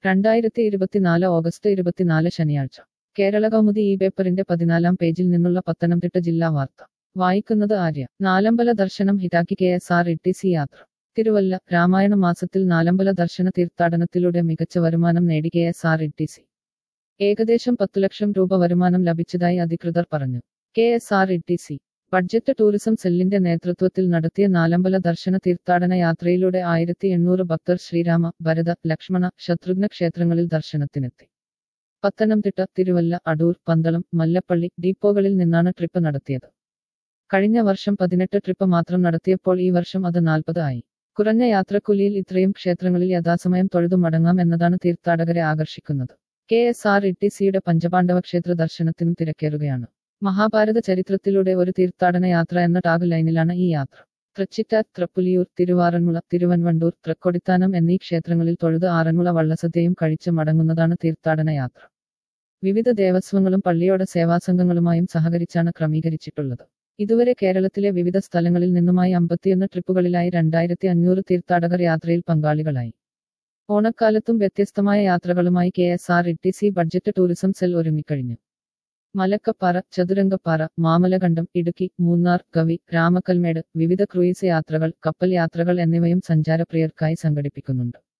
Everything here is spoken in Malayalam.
രണ്ടായിരത്തി ഇരുപത്തിനാല് ഓഗസ്റ്റ് ഇരുപത്തിനാല് ശനിയാഴ്ച കേരള കൗമുദി ഈ പേപ്പറിന്റെ പതിനാലാം പേജിൽ നിന്നുള്ള പത്തനംതിട്ട ജില്ലാ വാർത്ത വായിക്കുന്നത് ആര്യ നാലമ്പല ദർശനം ഹിതാക്കി K S R T C സി യാത്ര തിരുവല്ല രാമായണ മാസത്തിൽ നാലമ്പല ദർശന തീർത്ഥാടനത്തിലൂടെ മികച്ച വരുമാനം നേടി K S R T C C ഏകദേശം പത്തു ലക്ഷം രൂപ വരുമാനം ലഭിച്ചതായി അധികൃതർ പറഞ്ഞു K S R T C C budget tourism സെല്ലിന്റെ നേതൃത്വത്തിൽ നടത്തിയ നാലമ്പല ദർശന തീർത്ഥാടന യാത്രയിലൂടെ ആയിരത്തി എണ്ണൂറ് ഭക്തർ ശ്രീരാമ ഭരത ലക്ഷ്മണ ശത്രുഘ്ന ക്ഷേത്രങ്ങളിൽ ദർശനത്തിനെത്തി പത്തനംതിട്ട തിരുവല്ല അടൂർ പന്തളം മല്ലപ്പള്ളി ഡീപ്പോകളിൽ നിന്നാണ് ട്രിപ്പ് നടത്തിയത് കഴിഞ്ഞ വർഷം പതിനെട്ട് ട്രിപ്പ് മാത്രം നടത്തിയപ്പോൾ ഈ വർഷം അത് നാൽപ്പത് ആയി കുറഞ്ഞ യാത്രക്കൂലിയിൽ ഇത്രയും ക്ഷേത്രങ്ങളിൽ യഥാസമയം തൊഴുതു മടങ്ങാം എന്നതാണ് തീർത്ഥാടകരെ ആകർഷിക്കുന്നത് കെ എസ് ആർ ഇ ടി സിയുടെ പഞ്ചപാണ്ഡവ ക്ഷേത്ര ദർശനത്തിനും തിരക്കേറുകയാണ് മഹാഭാരത ചരിത്രത്തിലൂടെ ഒരു തീർത്ഥാടന യാത്ര എന്ന ടാഗ് ലൈനിലാണ് ഈ യാത്ര തൃച്ചിറ്റാർ തൃപ്പുലിയൂർ തിരുവാറന്മുള തിരുവൻവണ്ടൂർ തൃക്കൊടിത്താനം എന്നീ ക്ഷേത്രങ്ങളിൽ തൊഴുത് ആറന്മുള വള്ളസദ്യയും കഴിച്ച് മടങ്ങുന്നതാണ് തീർത്ഥാടന യാത്ര വിവിധ ദേവസ്വങ്ങളും പള്ളിയോട സേവാസംഘങ്ങളുമായും സഹകരിച്ചാണ് ക്രമീകരിച്ചിട്ടുള്ളത് ഇതുവരെ കേരളത്തിലെ വിവിധ സ്ഥലങ്ങളിൽ നിന്നുമായി അമ്പത്തിയൊന്ന് ട്രിപ്പുകളിലായി രണ്ടായിരത്തി അഞ്ഞൂറ് തീർത്ഥാടകർ യാത്രയിൽ പങ്കാളികളായി ഓണക്കാലത്തും വ്യത്യസ്തമായ യാത്രകളുമായി K S R T C C budget tourism cell ഒരുങ്ങിക്കഴിഞ്ഞു മലക്കപ്പാറ ചതുരംഗപ്പാറ മാമലകണ്ഠം ഇടുക്കി മൂന്നാർ കവി രാമക്കൽമേട് വിവിധ ക്രൂയിസ് യാത്രകൾ കപ്പൽ യാത്രകൾ എന്നിവയും സഞ്ചാരപ്രിയർക്കായി സംഘടിപ്പിക്കുന്നുണ്ട്